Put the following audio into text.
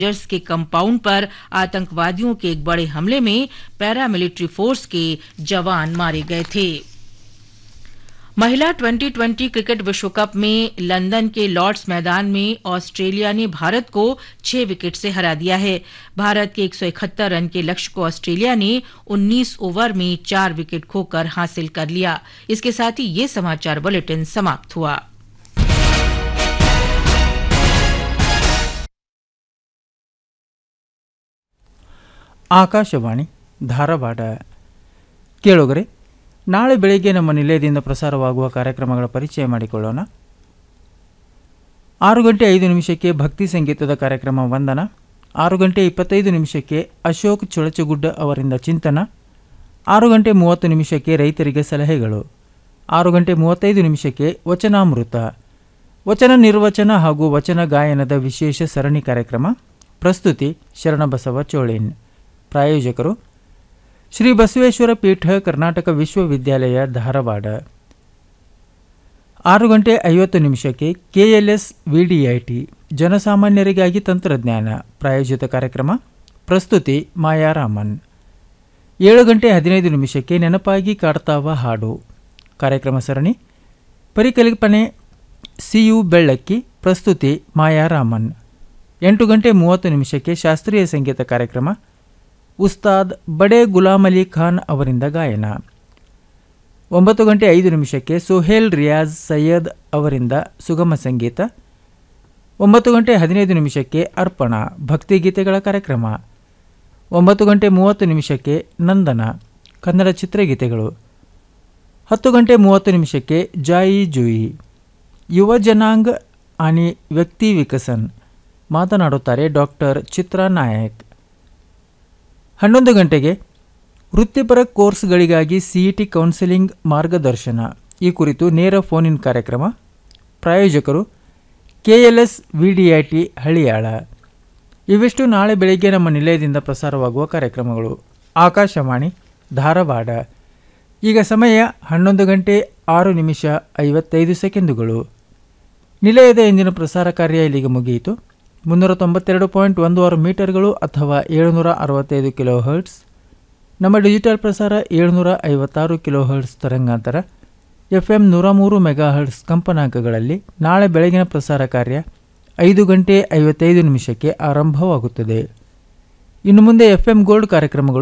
जर्स के कंपाउंड पर आतंकवादियों के एक बड़े हमले में पैरामिलिट्री फोर्स के जवान मारे गए थे महिला 2020 क्रिकेट विश्व कप में लंदन के लॉर्ड्स मैदान में ऑस्ट्रेलिया ने भारत को छह विकेट से हरा दिया है भारत के 171 रन के लक्ष्य को ऑस्ट्रेलिया ने 19 ओवर में चार विकेट खोकर हासिल कर लिया इसके साथ ही ये समाचार बुलेटिन समाप्त हुआ ಆಕಾಶವಾಣಿ ಧಾರವಾಡ ಕೇಳುಗರೆ ನಾಳೆ ಬೆಳಗ್ಗೆ ನಮ್ಮ ನಿಲಯದಿಂದ ಪ್ರಸಾರವಾಗುವ ಕಾರ್ಯಕ್ರಮಗಳ ಪರಿಚಯ ಮಾಡಿಕೊಳ್ಳೋಣ ಆರು ಗಂಟೆ ಐದು ನಿಮಿಷಕ್ಕೆ ಭಕ್ತಿ ಸಂಗೀತದ ಕಾರ್ಯಕ್ರಮ ವಂದನ ಆರು ಗಂಟೆ ಇಪ್ಪತ್ತೈದು ನಿಮಿಷಕ್ಕೆ ಅಶೋಕ್ ಚೊಳಚಗುಡ್ಡ ಅವರಿಂದ ಚಿಂತನ ಆರು ಗಂಟೆ ಮೂವತ್ತು ನಿಮಿಷಕ್ಕೆ ರೈತರಿಗೆ ಸಲಹೆಗಳು ಆರು ಗಂಟೆ ಮೂವತ್ತೈದು ನಿಮಿಷಕ್ಕೆ ವಚನಾಮೃತ ವಚನ ನಿರ್ವಚನ ಹಾಗೂ ವಚನ ಗಾಯನದ ವಿಶೇಷ ಸರಣಿ ಕಾರ್ಯಕ್ರಮ ಪ್ರಸ್ತುತಿ ಶರಣಬಸವ ಚೋಳೇನ್ ಪ್ರಾಯೋಜಕರು ಶ್ರೀ ಬಸವೇಶ್ವರ ಪೀಠ ಕರ್ನಾಟಕ ವಿಶ್ವವಿದ್ಯಾಲಯ ಧಾರವಾಡ ಆರು ಗಂಟೆ ಐವತ್ತು ನಿಮಿಷಕ್ಕೆ ಕೆಎಲ್ಎಸ್ ವಿಡಿಐಟಿ ಜನಸಾಮಾನ್ಯರಿಗಾಗಿ ತಂತ್ರಜ್ಞಾನ ಪ್ರಾಯೋಜಿತ ಕಾರ್ಯಕ್ರಮ ಪ್ರಸ್ತುತಿ ಮಾಯಾರಾಮನ್ ಏಳು ಗಂಟೆ ಹದಿನೈದು ನಿಮಿಷಕ್ಕೆ ನೆನಪಾಗಿ ಕಾಡ್ತಾವ ಹಾಡು ಕಾರ್ಯಕ್ರಮ ಸರಣಿ ಪರಿಕಲ್ಪನೆ ಸಿಯು ಬೆಳ್ಳಕ್ಕಿ ಪ್ರಸ್ತುತಿ ಮಾಯಾರಾಮನ್ ಎಂಟು ಗಂಟೆ ಮೂವತ್ತು ನಿಮಿಷಕ್ಕೆ ಶಾಸ್ತ್ರೀಯ ಸಂಗೀತ ಕಾರ್ಯಕ್ರಮ ಉಸ್ತಾದ್ ಬಡೆ ಗುಲಾಮ್ ಅಲಿ ಖಾನ್ ಅವರಿಂದ ಗಾಯನ ಒಂಬತ್ತು ಗಂಟೆ ಐದು ನಿಮಿಷಕ್ಕೆ ಸುಹೇಲ್ ರಿಯಾಜ್ ಸೈಯದ್ ಅವರಿಂದ ಸುಗಮ ಸಂಗೀತ ಒಂಬತ್ತು ಗಂಟೆ ಹದಿನೈದು ನಿಮಿಷಕ್ಕೆ ಅರ್ಪಣ ಭಕ್ತಿಗೀತೆಗಳ ಕಾರ್ಯಕ್ರಮ ಒಂಬತ್ತು ಗಂಟೆ ಮೂವತ್ತು ನಿಮಿಷಕ್ಕೆ ನಂದನ ಕನ್ನಡ ಚಿತ್ರಗೀತೆಗಳು ಹತ್ತು ಗಂಟೆ ಮೂವತ್ತು ನಿಮಿಷಕ್ಕೆ ಜಾಯಿ ಜೂಯಿ ಯುವ ಜನಾಂಗ್ ಆನಿ ವ್ಯಕ್ತಿ ವಿಕಸನ್ ಮಾತನಾಡುತ್ತಾರೆ ಡಾಕ್ಟರ್ ಚಿತ್ರಾ ನಾಯಕ್ ಹನ್ನೊಂದು ಗಂಟೆಗೆ ವೃತ್ತಿಪರ ಕೋರ್ಸ್ಗಳಿಗಾಗಿ ಸಿಇಟಿ ಕೌನ್ಸಿಲಿಂಗ್ ಮಾರ್ಗದರ್ಶನ ಈ ಕುರಿತು ನೇರ ಫೋನ್ ಇನ್ ಕಾರ್ಯಕ್ರಮ ಪ್ರಾಯೋಜಕರು ಕೆಎಲ್ಎಸ್ ವಿಡಿಐಟಿ ಹಳಿಯಾಳ ಇವಿಷ್ಟು ನಾಳೆ ಬೆಳಗ್ಗೆ ನಮ್ಮ ನಿಲಯದಿಂದ ಪ್ರಸಾರವಾಗುವ ಕಾರ್ಯಕ್ರಮಗಳು ಆಕಾಶವಾಣಿ ಧಾರವಾಡ ಈಗ ಸಮಯ ಹನ್ನೊಂದು ಗಂಟೆ ಆರು ನಿಮಿಷ ಐವತ್ತೈದು ಸೆಕೆಂಡುಗಳು ನಿಲಯದ ಇಂದಿನ ಪ್ರಸಾರ ಕಾರ್ಯ ಇಲ್ಲಿಗೆ ಮುಗಿಯಿತು ಮುನ್ನೂರ ತೊಂಬತ್ತೆರಡು ಪಾಯಿಂಟ್ ಒಂದು ಆರು ಮೀಟರ್ಗಳು ಅಥವಾ ಏಳುನೂರ ಅರವತ್ತೈದು ಕಿಲೋ ಹರ್ಟ್ಸ್ ನಮ್ಮ ಡಿಜಿಟಲ್ ಪ್ರಸಾರ ಏಳುನೂರ ಐವತ್ತಾರು ಕಿಲೋ ಹರ್ಟ್ಸ್ ತರಂಗಾಂತರ ಎಫ್ ಎಂ ನೂರ ಮೂರು ಮೆಗಾ ಹರ್ಟ್ಸ್ ಕಂಪನಾಂಕಗಳಲ್ಲಿ ನಾಳೆ ಬೆಳಗಿನ ಪ್ರಸಾರ ಕಾರ್ಯ ಐದು ಗಂಟೆ ಐವತ್ತೈದು ನಿಮಿಷಕ್ಕೆ ಆರಂಭವಾಗುತ್ತದೆ ಇನ್ನು ಮುಂದೆ ಎಫ್ ಎಂ ಗೋಲ್ಡ್ ಕಾರ್ಯಕ್ರಮಗಳು